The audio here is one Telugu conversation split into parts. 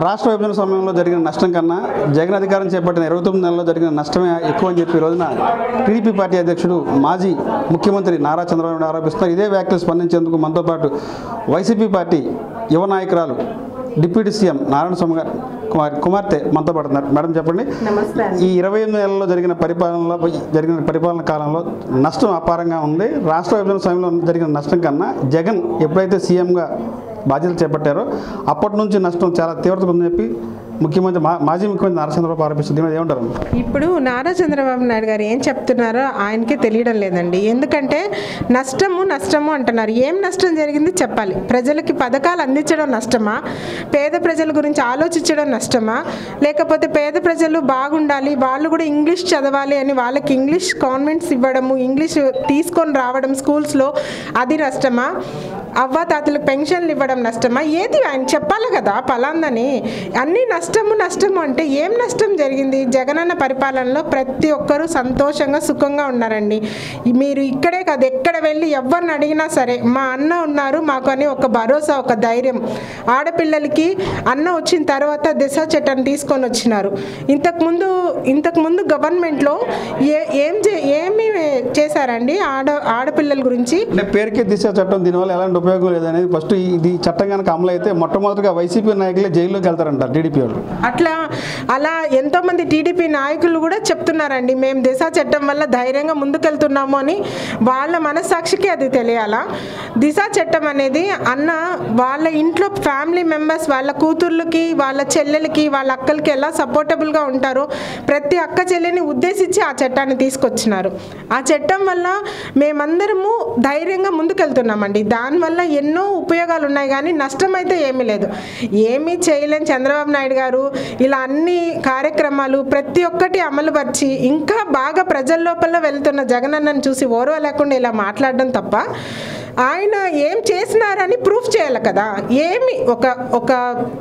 రాష్ట్ర విభజన సమయంలో జరిగిన నష్టం కన్నా జగన్ అధికారం చేపట్టిన ఇరవై తొమ్మిది నెలల్లో జరిగిన నష్టమే ఎక్కువ అని చెప్పి ఈ రోజున టీడీపీ పార్టీ అధ్యక్షుడు మాజీ ముఖ్యమంత్రి నారా చంద్రబాబు నాయుడు ఆరోపిస్తున్నారు ఇదే వ్యాఖ్యలు స్పందించేందుకు మనతో పాటు వైసీపీ పార్టీ యువ నాయకురాలు డిప్యూటీ సీఎం నారాయణ స్వామి గారు కుమార్ కుమార్తె మనతో పడుతున్నారు మేడం చెప్పండి నమస్తే అండి. ఈ ఇరవై ఎనిమిది నెలల్లో జరిగిన పరిపాలనలో జరిగిన పరిపాలన కాలంలో నష్టం అపారంగా ఉంది రాష్ట్ర విభజన సమయంలో జరిగిన నష్టం కన్నా జగన్ ఎప్పుడైతే సీఎంగా బాధ్యతలు చేపట్టారో అప్పటి నుంచి నష్టం చాలా తీవ్రతగా ఉందని చెప్పి ముఖ్యమంత్రి మా మాజీ ముఖ్యమంత్రి నారా చంద్రబాబు ఆరోపిస్తుంది దీని మీద ఏమంటారు ఇప్పుడు నారా చంద్రబాబు నాయుడు గారు ఏం చెప్తున్నారో ఆయనకే తెలియడం లేదండి ఎందుకంటే నష్టము నష్టము అంటున్నారు ఏం నష్టం జరిగింది చెప్పాలి ప్రజలకి పథకాలు అందించడం నష్టమా పేద ప్రజల గురించి ఆలోచించడం నష్టమా లేకపోతే పేద ప్రజలు బాగుండాలి వాళ్ళు కూడా ఇంగ్లీష్ చదవాలి అని వాళ్ళకి ఇంగ్లీష్ కాన్వెంట్స్ ఇవ్వడము ఇంగ్లీష్ తీసుకొని రావడం స్కూల్స్లో అది నష్టమా అవ్వ తాతలకు పెన్షన్లు ఇవ్వడం నష్టమా ఏది ఆయన చెప్పాలి కదా పలాందని అన్ని నష్టము నష్టము అంటే ఏం నష్టం జరిగింది జగనన్న పరిపాలనలో ప్రతి ఒక్కరూ సంతోషంగా సుఖంగా ఉన్నారండి ఈ మీరు ఇక్కడే కాదు ఎక్కడ వెళ్ళి ఎవరిని అడిగినా సరే మా అన్న ఉన్నారు మాకు అని ఒక భరోసా ఒక ధైర్యం ఆడపిల్లలకి అన్న వచ్చిన తర్వాత దిశ చట్టాన్ని తీసుకొని వచ్చినారు ఇంతకుముందు ఇంతకుముందు గవర్నమెంట్లో ఏ ఏం చే- ఏమి చేశారండి ఆడ ఆడపిల్లల గురించి అంటే పేరుకే దిశ చట్టం దీనివల్ల ఎలాంటి ఉపయోగం లేదనేది ఫస్ట్ ఇది చట్టం కనుక అమలు అయితే మొట్టమొదటిగా వైసీపీ నాయకులే జైల్లోకి వెళ్తారంటారు టీడీపీ వాళ్ళు అట్లా అలా ఎంతోమంది టీడీపీ నాయకులు కూడా చెప్తున్నారండి మేము దిశ చట్టం వల్ల ధైర్యంగా ముందుకెళ్తున్నాము అని వాళ్ళ మనస్సాక్షికి అది తెలియాలా దిశ చట్టం అనేది అన్న వాళ్ళ ఇంట్లో ఫ్యామిలీ మెంబర్స్ వాళ్ళ కూతుర్లకి వాళ్ళ చెల్లెలకి వాళ్ళ అక్కలకి ఎలా సపోర్టబుల్గా ఉంటారో ప్రతి అక్క చెల్లెని ఉద్దేశించి ఆ చట్టాన్ని తీసుకొచ్చినారు ఆ చట్టం వల్ల మేమందరము ధైర్యంగా ముందుకెళ్తున్నామండి దానివల్ల ఎన్నో ఉపయోగాలు ఉన్నాయి కానీ నష్టం అయితే ఏమీ లేదు ఏమీ చేయలేని చంద్రబాబు నాయుడు గారు ఇలా అన్ని కార్యక్రమాలు ప్రతి ఒక్కటి అమలుపరిచి ఇంకా బాగా ప్రజల లోపల వెళ్తున్న జగనన్నను చూసి ఓర్వ లేకుండా ఇలా మాట్లాడడం తప్ప ఆయన ఏం చేసినారని ప్రూఫ్ చేయాలి కదా ఏమి ఒక ఒక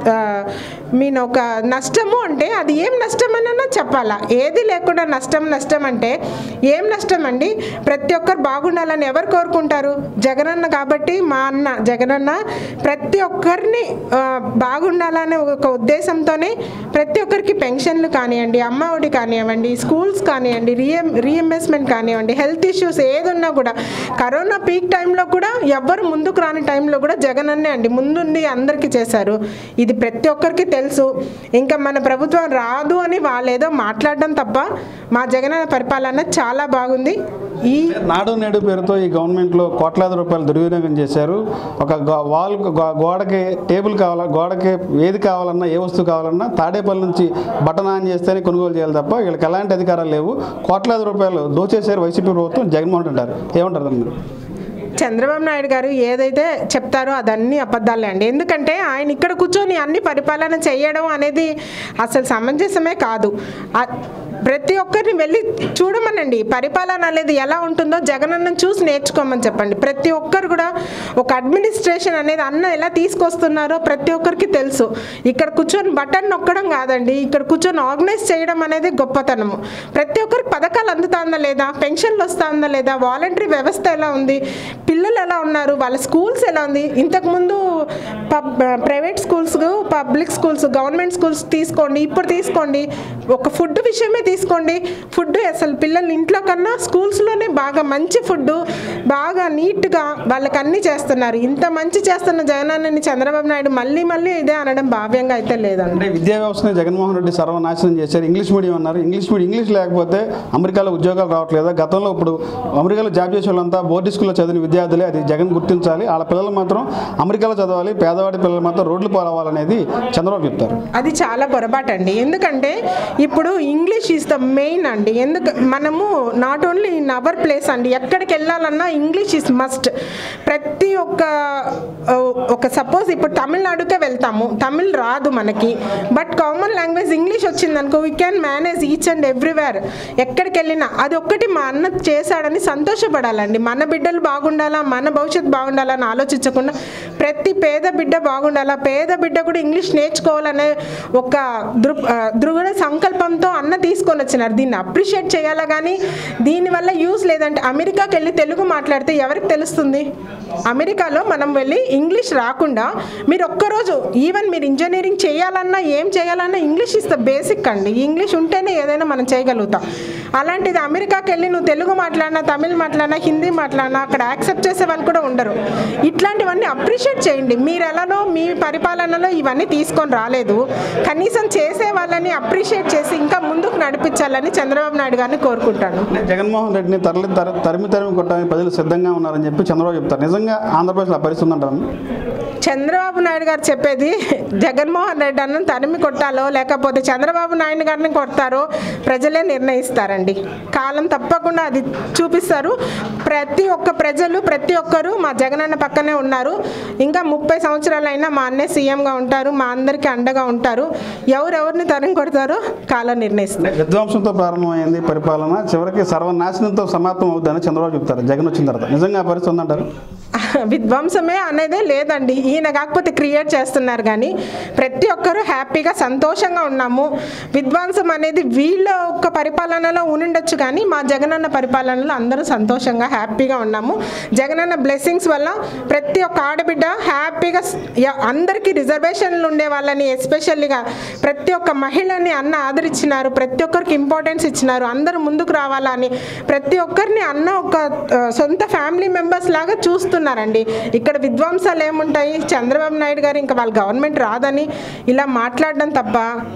మీన్ ఒక నష్టము అంటే అది ఏం నష్టం అన్నా చెప్పాలా ఏది లేకుండా నష్టం నష్టం అంటే ఏం నష్టం అండి ప్రతి ఒక్కరు బాగుండాలని ఎవరు కోరుకుంటారు జగనన్న కాబట్టి మా అన్న జగనన్న ప్రతి ఒక్కరిని ఆ, బాగుండాలనే ఒక ఉద్దేశంతోనే ప్రతి ఒక్కరికి పెన్షన్లు కానివ్వండి అమ్మ ఒడి కానివ్వండి స్కూల్స్ కానివ్వండి రీఎం రీఎంబర్స్మెంట్ కానివ్వండి హెల్త్ ఇష్యూస్ ఏదున్నా కూడా కరోనా పీక్ టైంలో కూడా ఎవ్వరు ముందుకు రాని టైంలో కూడా జగనన్నే అండి ముందుండి అందరికీ చేశారు ఇది ప్రతి ఒక్కరికి తెలుసు ఇంకా మన ప్రభుత్వం రాదు అని వాళ్ళు ఏదో మాట్లాడడం తప్ప మా జగనన్న పరిపాలన చాలా బాగుంది ఈ నాడు నేడు పేరుతో ఈ గవర్నమెంట్లో కోట్లాది రూపాయలు దుర్వినియోగం చేశారు ఒక గో- వాల్ గో- గోడకి టేబుల్ కావాలా గోడకి ఏది కావాలన్నా ఏ వస్తువు కావాలన్నా తాడేపల్లి నుంచి బటన్ ఆన్ చేస్తేనే కొనుగోలు చేయాలి తప్ప వీళ్ళకి ఎలాంటి అధికారాలు లేవు కోట్లాది రూపాయలు దోచేశారు వైసీపీ ప్రభుత్వం జగన్మోహన్ రెడ్డి అంటారు ఏమంటారు దాన్ని మీరు చంద్రబాబు నాయుడు గారు ఏదైతే చెప్తారో అదన్నీ అబద్ధాలే అండి ఎందుకంటే ఆయన ఇక్కడ కూర్చొని అన్ని పరిపాలన చేయడం అనేది అసలు సమంజసమే కాదు ఆ- ప్రతి ఒక్కరిని వెళ్ళి చూడమనండి పరిపాలన అనేది ఎలా ఉంటుందో జగనన్నను చూసి నేర్చుకోమని చెప్పండి ప్రతి ఒక్కరు కూడా ఒక అడ్మినిస్ట్రేషన్ అనేది అన్న ఎలా తీసుకొస్తున్నారో ప్రతి ఒక్కరికి తెలుసు ఇక్కడ కూర్చొని బటన్ నొక్కడం కాదండి ఇక్కడ కూర్చొని ఆర్గనైజ్ చేయడం అనేది గొప్పతనము ప్రతి ఒక్కరికి పథకాలు అందుతుందా లేదా పెన్షన్లు వస్తుందా లేదా వాలంటరీ వ్యవస్థ ఎలా ఉంది పిల్లలు ఎలా ఉన్నారు వాళ్ళ స్కూల్స్ ఎలా ఉంది ఇంతకుముందు pub private schools public schools government schools తీసుకోండి ఇప్పుడు తీసుకోండి ఒక ఫుడ్ విషయమే తీసుకోండి ఫుడ్ అసలు పిల్లలు ఇంట్లో కన్నా స్కూల్స్లోనే బాగా మంచి ఫుడ్ బాగా నీట్గా వాళ్ళకి అన్నీ చేస్తున్నారు ఇంత మంచి చేస్తున్న జగనాన్ని చంద్రబాబు నాయుడు మళ్ళీ మళ్ళీ ఇదే అనడం భావ్యంగా అయితే లేదండి అంటే విద్యా వ్యవస్థని జగన్మోహన్ రెడ్డి సర్వనాశనం చేశారు ఇంగ్లీష్ మీడియం అన్నారు ఇంగ్లీష్ మీడియం ఇంగ్లీష్ లేకపోతే అమెరికాలో ఉద్యోగాలు రావట్లేదా గతంలో ఇప్పుడు అమెరికాలో జాబ్ చేసే వాళ్ళంతా బోర్డు స్కూల్లో చదివిన విద్యార్థులే అది జగన్ గుర్తించాలి వాళ్ళ పిల్లలు మాత్రం అమెరికాలో చదవాలి పేదవాడి పిల్లలు మాత్రం రోడ్లు పాలవ్వాలనేది చంద్రబాబు చెప్తారు అది చాలా పొరపాటు అండి ఎందుకంటే ఇప్పుడు ఇంగ్లీష్ ఈజ్ ద మెయిన్ అండి ఎందుకు మనము not only in our place అండి ఎక్కడికి వెళ్ళాలన్నా ఇంగ్లీష్ ఈజ్ మస్ట్ ప్రతి ఒక్క ఆ, ఒక సపోజ్ ఇప్పుడు తమిళనాడుకే వెళ్తాము తమిళ్ రాదు మనకి బట్ కామన్ లాంగ్వేజ్ ఇంగ్లీష్ వచ్చిందనుకో we can manage each and everywhere ఎక్కడికి వెళ్ళినా అది ఒక్కటి మా అన్న చేశాడని సంతోషపడాలండి మన బిడ్డలు బాగుండాలా బాగుండాలా మన భవిష్యత్తు బాగుండాలని ఆలోచించకుండా ప్రతి పేద బిడ్డ బాగుండాలా పేద బిడ్డ కూడా ఇంగ్లీష్ నేర్చుకోవాలనే ఒక దృ ఆ, దృఢ సంకల్పంతో అన్న తీసుకొని వచ్చినారు దీన్ని అప్రిషియేట్ చేయాలా కానీ దీనివల్ల యూస్ లేదంటే అమెరికాకి వెళ్ళి తెలుగు మాట్లాడితే ఎవరికి తెలుస్తుంది అమెరికాలో మనం వెళ్ళి ఇంగ్లీష్ రాకుండా మీరు ఒక్కరోజు ఈవెన్ మీరు ఇంజనీరింగ్ చేయాలన్నా ఏం చేయాలన్నా ఇంగ్లీష్ ఇస్ ద బేసిక్ అండి ఇంగ్లీష్ ఉంటేనే ఏదైనా మనం చేయగలుగుతాం అలాంటిది అమెరికాకి వెళ్ళి నువ్వు తెలుగు మాట్లాడినా తమిళ్ మాట్లాడినా హిందీ మాట్లాడినా అక్కడ యాక్సెప్ట్ చేసే వాళ్ళు కూడా ఉండరు ఇట్లాంటివన్నీ అప్రిషియేట్ చేయండి మీరు ఎలానో మీ పరిపాలనలో ఇవన్నీ తీసుకొని రాలేదు కనీసం చేసే వాళ్ళని అప్రిషియేట్ చేసి ఇంకా ముందుకు నడిపించాలని చంద్రబాబు నాయుడు గారిని కోరుకుంటాను అంటే జగన్మోహన్ రెడ్డిని తరలి తర తరిమి తరిమి కొట్టడానికి ప్రజలు సిద్ధంగా ఉన్నారని చెప్పి చంద్రబాబు చెప్తారు నిజంగా ఆంధ్రప్రదేశ్లో ఆ పరిస్థితి ఉందంటారు చంద్రబాబు నాయుడు గారు చెప్పేది జగన్మోహన్ రెడ్డి అన్న తరిమి కొట్టాలో లేకపోతే చంద్రబాబు నాయుడు గారిని కొడతారో ప్రజలే నిర్ణయిస్తారండి కాలం తప్పకుండా అది చూపిస్తారు ప్రతి ఒక్క ప్రజలు ప్రతి ఒక్కరు మా జగనన్న పక్కనే ఉన్నారు ఇంకా ముప్పై సంవత్సరాలైనా మా అన్నే సీఎంగా ఉంటారు మా అందరికీ అండగా ఉంటారు ఎవరెవరిని తరిమి కొడతారో కాలం నిర్ణయిస్తారు విధ్వంసంతో ప్రారంభమైంది పరిపాలన చివరికి సర్వనాశనంతో సమాప్తం అవుతుందని చంద్రబాబు చెప్తారు జగన్ వచ్చిన తర్వాత నిజంగా ఆ పరిస్థితి ఉందంటారు విధ్వంసమే అనేదే లేదండి ఈయన కాకపోతే క్రియేట్ చేస్తున్నారు కానీ ప్రతి ఒక్కరూ హ్యాపీగా సంతోషంగా ఉన్నాము విధ్వంసం అనేది వీళ్ళ ఒక్క పరిపాలనలో ఉండుండొచ్చు కానీ మా జగనన్న పరిపాలనలో అందరూ సంతోషంగా హ్యాపీగా ఉన్నాము జగనన్న బ్లెస్సింగ్స్ వల్ల ప్రతి ఒక్క ఆడబిడ్డ హ్యాపీగా స్- యా- అందరికీ రిజర్వేషన్లు ఉండే వాళ్ళని ఎస్పెషల్లీగా ప్రతి ఒక్క మహిళని అన్న ఆదరించినారు ప్రతి ఒక్కరికి ఇంపార్టెన్స్ ఇచ్చినారు అందరూ ముందుకు రావాలని ప్రతి ఒక్కరిని అన్న ఒక ఆ, సొంత ఫ్యామిలీ మెంబర్స్ లాగా చూస్తున్నారండి ఇక్కడ విధ్వంసాలు ఏముంటాయి చంద్రబాబు నాయుడు గారు ఇంకా వాళ్ళ గవర్నమెంట్ రాదని ఇలా మాట్లాడడం తప్ప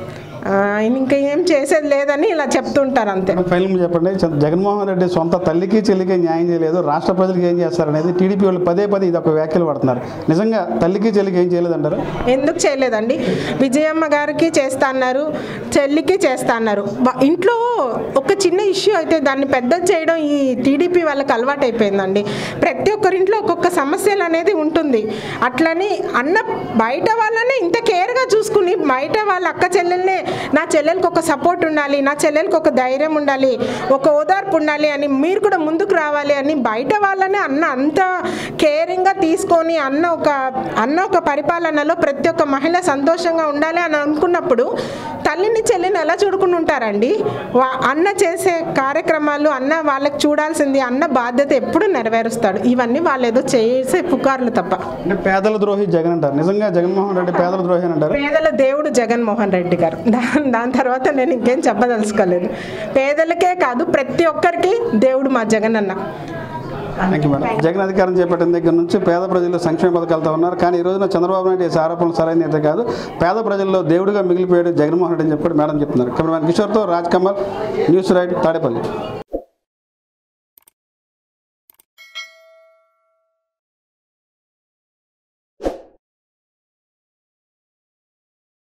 ఆ, ఆయన ఇంకా ఏం చేసేది లేదని ఇలా చెప్తుంటారు అంతే ఫైనల్ చెప్పండి చ- జగన్మోహన్ రెడ్డి సొంత తల్లికి చెల్లికి న్యాయం చేయలేదు రాష్ట్ర ప్రజలకు ఏం చేస్తారనేది టీడీపీ వాళ్ళు పదే పదే ఇది ఒక వ్యాఖ్యలు పడుతున్నారు నిజంగా తల్లికి చెల్లికి ఏం చేయలేదంటారు ఎందుకు చేయలేదండి విజయమ్మ గారికి చేస్తా అన్నారు చెల్లికి చేస్తా అన్నారు వా- ఇంట్లో ఒక చిన్న ఇష్యూ అయితే దాన్ని పెద్ద చేయడం ఈ టీడీపీ వాళ్ళకి అలవాటు అయిపోయిందండి ప్రతి ఒక్కరింట్లో ఒక్కొక్క సమస్యలు అనేది ఉంటుంది అట్లని అన్న బయట వాళ్ళనే ఇంత కేర్గా చూసుకుని బయట వాళ్ళ అక్క చెల్లెల్నే నా చెల్లెలకి ఒక సపోర్ట్ ఉండాలి నా చెల్లెలకి ఒక ధైర్యం ఉండాలి ఒక ఓదార్పు ఉండాలి అని మీరు కూడా ముందుకు రావాలి అని బయట వాళ్ళనే అన్న అంత కేరింగ్గా తీసుకొని అన్న ఒక అన్న ఒక పరిపాలనలో ప్రతి ఒక్క మహిళ సంతోషంగా ఉండాలి అని అనుకున్నప్పుడు తల్లిని చెల్లిని ఎలా చూడుకుని ఉంటారండి వా- అన్న చేసే కార్యక్రమాలు అన్న వాళ్ళకి చూడాల్సింది అన్న బాధ్యత ఎప్పుడు నెరవేరుస్తాడు ఇవన్నీ వాళ్ళు ఏదో చేసే పుకార్లు తప్ప అంటే పేదల ద్రోహి జగన్ అంటారు నిజంగా జగన్మోహన్ రెడ్డి పేదల ద్రోహి అని అంటారు పేదల దేవుడు జగన్మోహన్ రెడ్డి గారు దాని దాని తర్వాత నేను ఇంకేం చెప్పదలుచుకోలేదు పేదలకే కాదు ప్రతి ఒక్కరికి దేవుడు మా జగన్ అన్న థ్యాంక్ యూ మేడం జగన్ అధికారం చేపట్టిన దగ్గర నుంచి పేద ప్రజలు సంక్షేమ పథకాలతో ఉన్నారు కానీ ఈ రోజున చంద్రబాబు నాయుడు చేసే ఆరోపణలు సరైన అయితే కాదు పేద ప్రజల్లో దేవుడిగా మిగిలిపోయాడు జగన్మోహన్ రెడ్డి అని చెప్పి మేడం చెప్తున్నారు కెమెరామెన్ కిషోర్తో రాజ్ కమల్ న్యూస్ రైట్ తాడేపల్లి